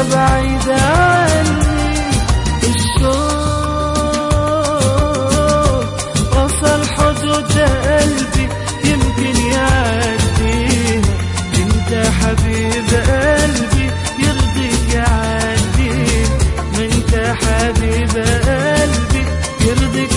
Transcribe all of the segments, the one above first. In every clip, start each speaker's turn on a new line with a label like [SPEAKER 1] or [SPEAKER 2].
[SPEAKER 1] بعيد عني الشوق وصل حدود قلبي يمكن يعديها انت حبيب قلبي يرضيك يعديها ما انت حبيب قلبي يرضيك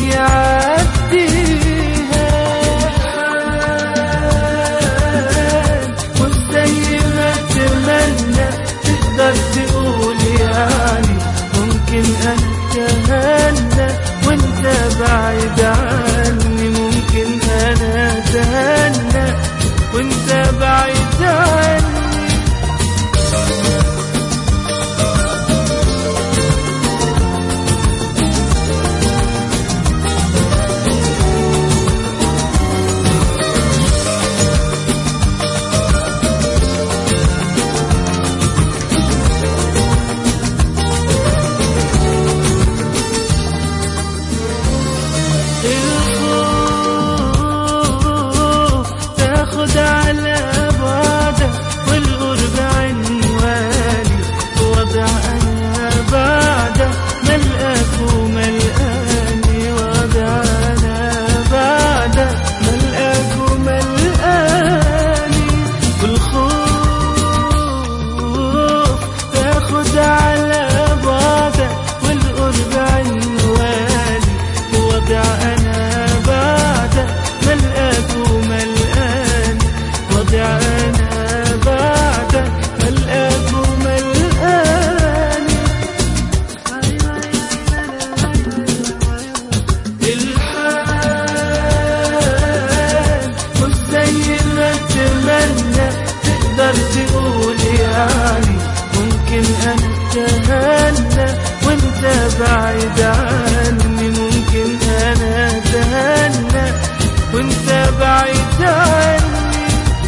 [SPEAKER 1] يعديها مش زي ما اتمنى تقدر تقول يعني ممكن انا اتهنى وانت بعيد عني ممكن انا اتهنى وانت بعيد عني الخوف تاخد على بعدك والقرب عنواني وضع انا بعدك ملقاك وملقاني وضع انا بعدك ملقاك وملقاني والخوف تاخد على بعدك والقرب عنواني وضع انا بعدك ملقاك وملقاني وضع انا بعدك ملقاك وملقاني الحال مش زي ما اتمنى تقدر تقول يعني ممكن انا اتهنى وانت بعيد عني ممكن انا اتهنى وانت بعيد عني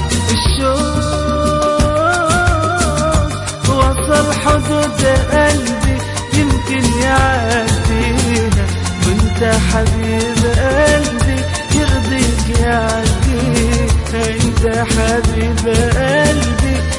[SPEAKER 1] الشوق وصل حدود قلبي يمكن يعديها وانت حبيب قلبي يرضيك يعديها انت حبيب قلبي